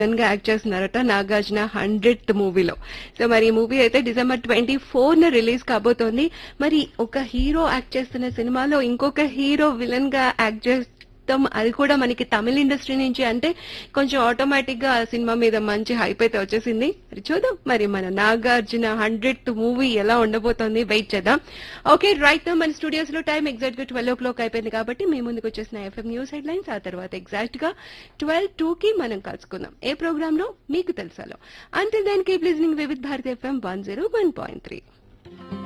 గా యాక్ట్ చేస్తున్నారట నాగార్జున హండ్రెడ్ మూవీలో సో మరి ఈ మూవీ అయితే డిసెంబర్ ట్వంటీ ఫోర్ న రిలీజ్ కాబోతోంది మరి ఒక హీరో యాక్ట్ చేస్తున్న సినిమాలో ఇంకొక హీరో విలన్ గా యాక్ట్ చేస్తాం అది కూడా మనకి తమిళ ఇండస్ట్రీ నుంచి అంటే కొంచెం ఆటోమేటిక్ గా ఆ సినిమా మీద మంచి హైప్ అయితే వచ్చేసింది మరి చూద్దాం మరి మన నాగార్జున హండ్రెడ్ మూవీ ఎలా ఉండబోతోంది వెయిట్ చేద్దాం ఓకే రైట్ మన స్టూడియోస్ లో టైం ఎగ్జాక్ట్ గా ట్వెల్వ్ ఓ క్లాక్ అయిపోయింది కాబట్టి మీ ముందుకు వచ్చేసిన ఎఫ్ఎం న్యూస్ హెడ్ లైన్స్ ఆ తర్వాత ఎగ్జాక్ట్ గా ట్వెల్వ్ టూ కి మనం కలుసుకుందాం ఏ ప్రోగ్రామ్ లో మీకు తెలుసాలో అంటే దానికి please Vividh Bharati FM one zero one point three